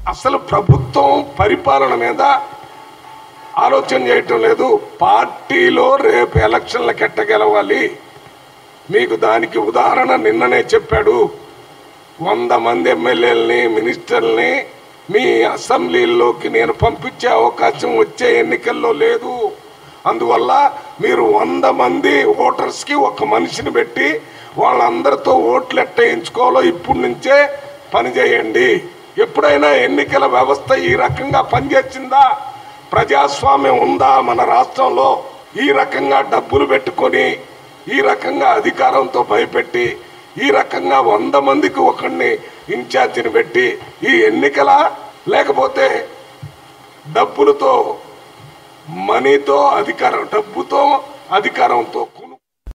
అసలు ప్రభుత్వం పరిపాలన మీద ఆలోచన చేయటం లేదు పార్టీలో రేపు ఎలక్షన్లకు ఎట్ట గెలవాలి మీకు దానికి ఉదాహరణ నిన్ననే చెప్పాడు వంద మంది ఎమ్మెల్యేలని మినిస్టర్ని మీ అసెంబ్లీలోకి నేను పంపించే అవకాశం వచ్చే ఎన్నికల్లో లేదు అందువల్ల మీరు వంద మంది ఓటర్స్కి ఒక మనిషిని పెట్టి వాళ్ళందరితో ఓట్లు ఎట్ట వేయించుకోవాలో ఇప్పటి నుంచే పనిచేయండి ఎప్పుడైనా ఎన్నికల వ్యవస్థ ఈ రకంగా పనిచేసిందా ప్రజాస్వామ్యం ఉందా మన రాష్ట్రంలో ఈ రకంగా డబ్బులు పెట్టుకొని ఈ రకంగా అధికారంతో భయపెట్టి ఈ రకంగా వంద మందికి ఒకరిని ఇన్ఛార్జిని పెట్టి ఈ ఎన్నికల లేకపోతే డబ్బులతో మనీతో అధికారం డబ్బుతో అధికారంతో కొను